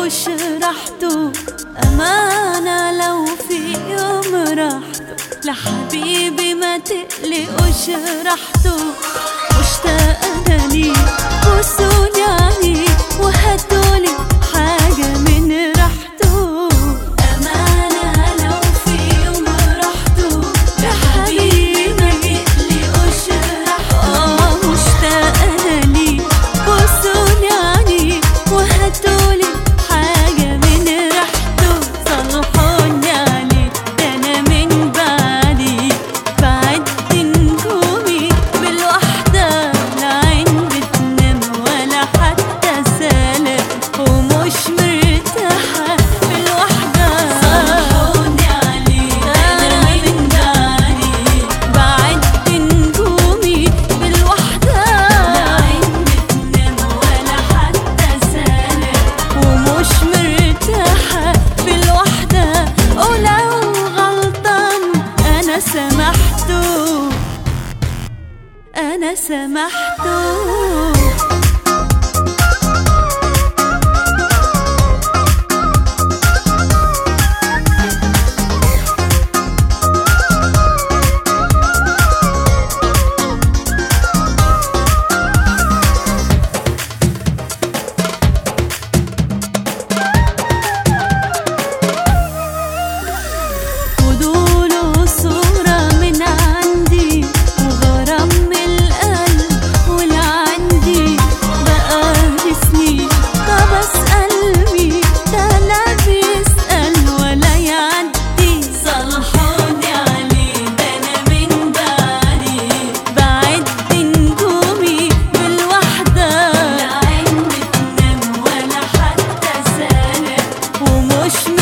وشرحته أمانة لو في يوم رحته لحبيبي ما تقلقوا شرحته مشتاقة لي بوسوني عليه وهاتولي حاجة من ريحته أمانة لو في يوم رحته لحبيبي ما تقلقوا شرحته آه مشتاقة لي بوسوني عليه وهاتولي حاجة من ريحته صلحوني عليه ده أنا من بعدي بعد نجومي بالوحدة لا عين بتنام ولا حتى سلام ومش مرتاحة بالوحدة صلحوني عليه ده أنا من بعدي بعد نجومي بالوحدة لا عين بتنام ولا حتى سلام ومش مرتاحة بالوحدة ولو غلطان أنا سامحته أنا سامحته ودوله صورة من عندي وغرام من القلب والعندي بقالي سنين طب اسألني ده لا بيسأل ولا يعدي صلحوني عليه ده أنا من بعدي بعد نجومي بالوحدة لا عين بتنام ولا حتى سلام ومش